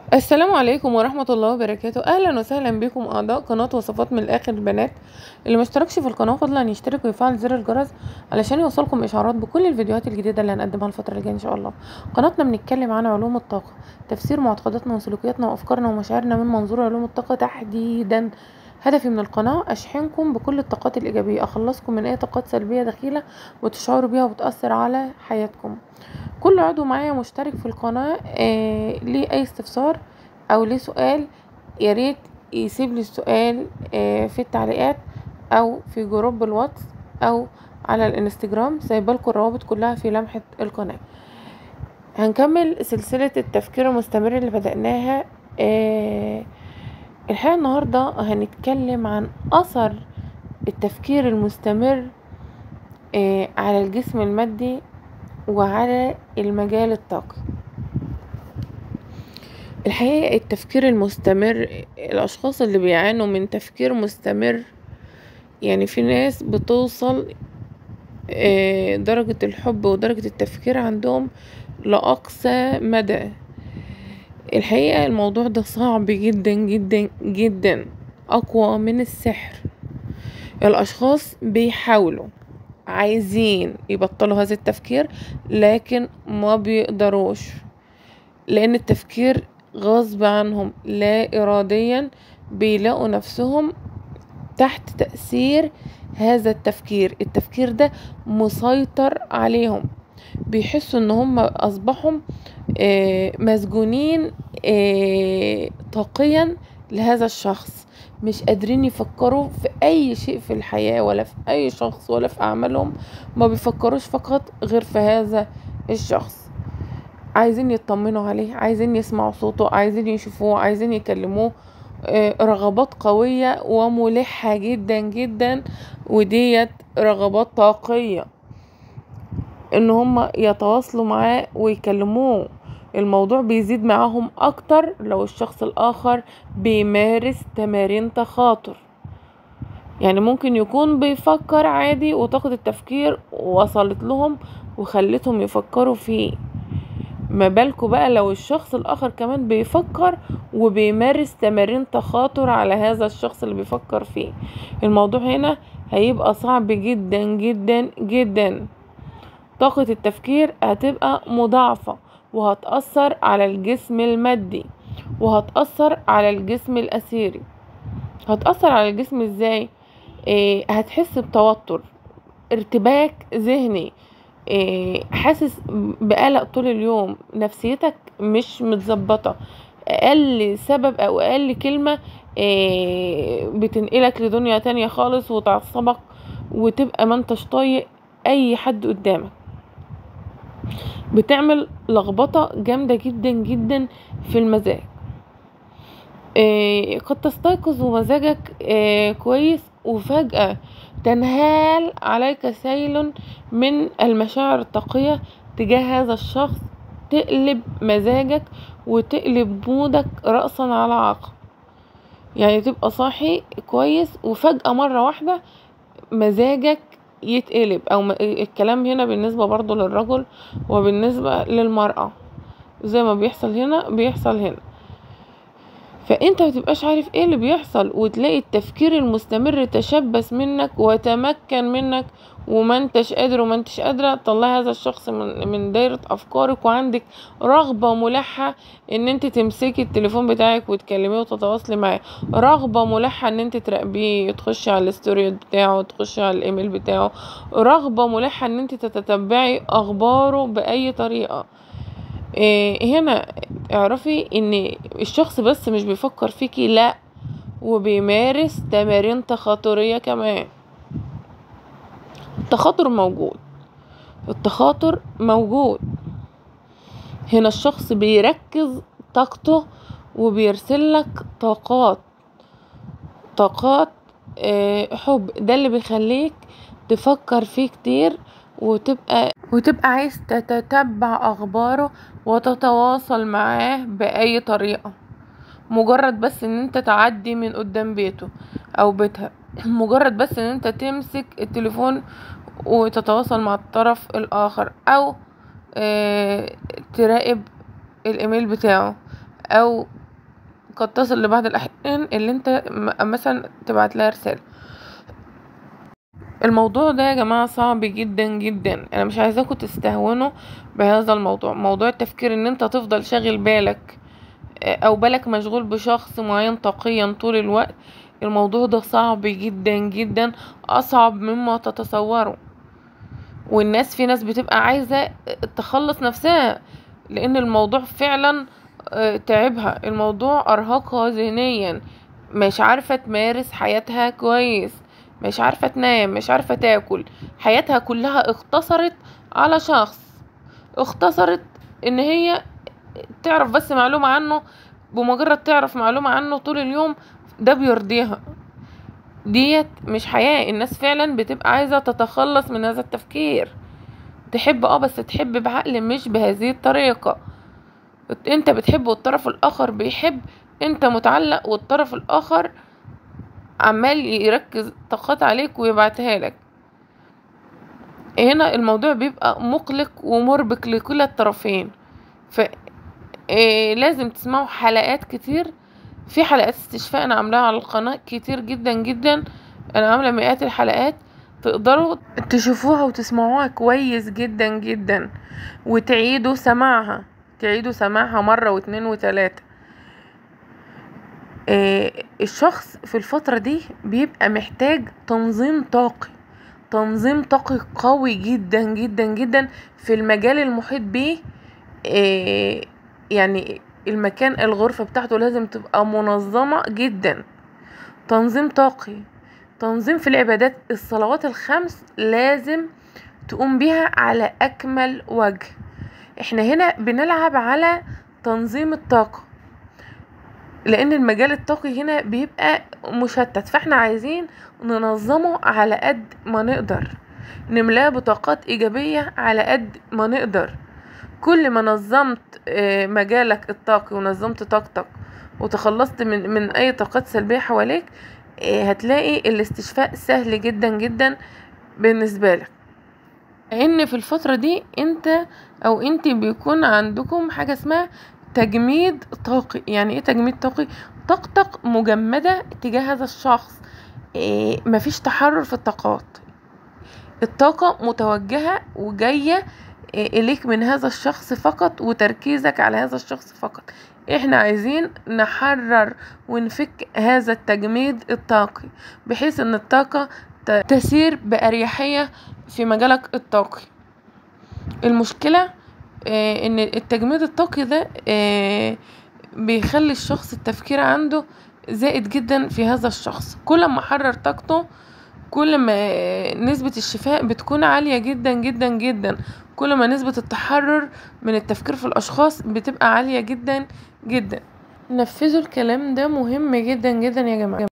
السلام عليكم ورحمة الله وبركاته أهلا وسهلا بكم أعضاء قناة وصفات من الآخر البنات اللي مشتركش في القناة فضلا أن يشترك ويفعل زر الجرس علشان يوصلكم إشعارات بكل الفيديوهات الجديدة اللي هنقدمها الفترة اللي جاية إن شاء الله قناتنا بنتكلم عن علوم الطاقة تفسير معتقداتنا وسلوكياتنا وأفكارنا ومشاعرنا من منظور علوم الطاقة تحديدا هدفي من القناة أشحنكم بكل الطاقات الإيجابية أخلصكم من أي طاقات سلبية دخيلة وتشعروا بيها وبتأثر على حياتكم كل عضو معايا مشترك في القناة آه ليه أي استفسار أو ليه سؤال ياريت يسيب لي السؤال آه في التعليقات أو في جروب الواتس أو على الانستجرام سايبالكوا الروابط كلها في لمحة القناة هنكمل سلسلة التفكير المستمر اللي بدأناها آه الحقيقة النهاردة هنتكلم عن أثر التفكير المستمر آه على الجسم المادي وعلى المجال الطاقي الحقيقة التفكير المستمر الأشخاص اللي بيعانوا من تفكير مستمر يعني في ناس بتوصل آه درجة الحب ودرجة التفكير عندهم لأقصى مدى الحقيقة الموضوع ده صعب جدا جدا جدا أقوى من السحر الأشخاص بيحاولوا عايزين يبطلوا هذا التفكير لكن ما بيقدروش لأن التفكير غصب عنهم لا إراديا بيلاقوا نفسهم تحت تأثير هذا التفكير التفكير ده مسيطر عليهم بيحسوا ان هم اصبحوا مسجونين طاقيا لهذا الشخص مش قادرين يفكروا في اي شيء في الحياة ولا في اي شخص ولا في اعمالهم ما بيفكروش فقط غير في هذا الشخص عايزين يطمنوا عليه عايزين يسمعوا صوته عايزين يشوفوه عايزين يكلموه رغبات قوية وملحة جدا جدا وديت رغبات طاقية ان هم يتواصلوا معاه ويكلموه الموضوع بيزيد معاهم اكتر لو الشخص الاخر بيمارس تمارين تخاطر يعني ممكن يكون بيفكر عادي وطاقة التفكير وصلت لهم وخلتهم يفكروا فيه ما بالكوا بقى لو الشخص الاخر كمان بيفكر وبيمارس تمارين تخاطر على هذا الشخص اللي بيفكر فيه الموضوع هنا هيبقى صعب جدا جدا جدا طاقة التفكير هتبقى مضاعفة وهتأثر على الجسم المادي وهتأثر على الجسم الأثيري هتأثر على الجسم ازاي إيه هتحس بتوتر ارتباك ذهني إيه حاسس بقلق طول اليوم نفسيتك مش متظبطة اقل سبب او اقل كلمة إيه بتنقلك لدنيا تانية خالص وتعصبك وتبقى ما انتش طايق اي حد قدامك بتعمل لخبطة جامدة جدا جدا في المزاج إيه قد تستيقظ ومزاجك إيه كويس وفجأة تنهال عليك سيل من المشاعر الطاقية تجاه هذا الشخص تقلب مزاجك وتقلب مودك رأسا على عقب يعني تبقى صاحي كويس وفجأة مرة واحدة مزاجك يتقلب او الكلام هنا بالنسبة برضو للرجل وبالنسبة للمرأة زي ما بيحصل هنا بيحصل هنا فانت متبقاش عارف ايه اللي بيحصل وتلاقي التفكير المستمر تشبث منك وتمكن منك وما انتش قادر وما انتش قادرة تطلعي هذا الشخص من, من دايرة افكارك وعندك رغبة ملحة ان انت تمسكي التليفون بتاعك وتكلميه وتتواصلي معاه رغبة ملحة ان انت تراقبيه تخشي على الستوري بتاعه تخشي على الايميل بتاعه رغبة ملحة ان انت تتتبعي اخباره باي طريقة إيه هنا اعرفي ان الشخص بس مش بيفكر فيكي لا وبيمارس تمارين تخاطرية كمان التخاطر موجود التخاطر موجود هنا الشخص بيركز طاقته وبيرسلك طاقات طاقات اه حب ده اللي بيخليك تفكر فيه كتير وتبقى وتبقى عايز تتتبع اخباره وتتواصل معاه باي طريقة مجرد بس ان انت تعدي من قدام بيته او بيتها مجرد بس ان انت تمسك التليفون وتتواصل مع الطرف الاخر او اه تراقب الايميل بتاعه او قد تصل لبعض الأحيان اللي انت م- مثلا تبعت لها رسالة الموضوع ده يا جماعة صعب جدا جدا انا مش عايزاكم تستهونوا بهذا الموضوع موضوع التفكير ان انت تفضل شاغل بالك آه، او بالك مشغول بشخص معين طاقيا طول الوقت الموضوع ده صعب جدا جدا اصعب مما تتصوروا والناس في ناس بتبقى عايزة تخلص نفسها لان الموضوع فعلا آه، تعبها الموضوع ارهقها ذهنيا مش عارفة تمارس حياتها كويس مش عارفة تنام مش عارفة تاكل حياتها كلها اختصرت على شخص اختصرت ان هي تعرف بس معلومة عنه بمجرد تعرف معلومة عنه طول اليوم ده بيرضيها ديت مش حياة الناس فعلا بتبقى عايزة تتخلص من هذا التفكير تحب اه بس تحب بعقل مش بهذه الطريقة انت بتحب والطرف الاخر بيحب انت متعلق والطرف الاخر عمال يركز طاقات عليك ويبعتها لك هنا الموضوع بيبقى مقلق ومربك لكل الطرفين ف إيه لازم تسمعوا حلقات كتير في حلقات استشفاء انا عاملاها على القناة كتير جدا جدا انا عاملة مئات الحلقات تقدروا تشوفوها وتسمعوها كويس جدا جدا وتعيدوا سماعها تعيدوا سماعها مرة واتنين وتلاتة آه، الشخص في الفترة دي بيبقى محتاج تنظيم طاقي تنظيم طاقي قوي جدا جدا جدا في المجال المحيط بيه آه، يعني المكان الغرفة بتاعته لازم تبقى منظمة جدا تنظيم طاقي تنظيم في العبادات الصلوات الخمس لازم تقوم بيها على أكمل وجه احنا هنا بنلعب على تنظيم الطاقة لان المجال الطاقي هنا بيبقى مشتت فاحنا عايزين ننظمه على قد ما نقدر نملاه بطاقات ايجابية على قد ما نقدر كل ما نظمت آه، مجالك الطاقي ونظمت طاقتك وتخلصت من من اي طاقات سلبية حواليك آه، هتلاقي الاستشفاء سهل جدا جدا بالنسبة لك ان في الفترة دي انت او انت بيكون عندكم حاجة اسمها تجميد طاقي يعني ايه تجميد طاقي طاقتك مجمدة تجاه هذا الشخص إيه مفيش تحرر في الطاقات الطاقة متوجهة وجاية إيه إليك من هذا الشخص فقط وتركيزك على هذا الشخص فقط احنا عايزين نحرر ونفك هذا التجميد الطاقي بحيث ان الطاقة ت- تسير بأريحية في مجالك الطاقي المشكلة آه، ان التجميد الطاقي ده آه، بيخلي الشخص التفكير عنده زائد جدا في هذا الشخص كل ما حرر طاقته كل ما آه، نسبة الشفاء بتكون عالية جدا جدا جدا كل ما نسبة التحرر من التفكير في الأشخاص بتبقى عالية جدا جدا نفذوا الكلام ده مهم جدا جدا يا جماعة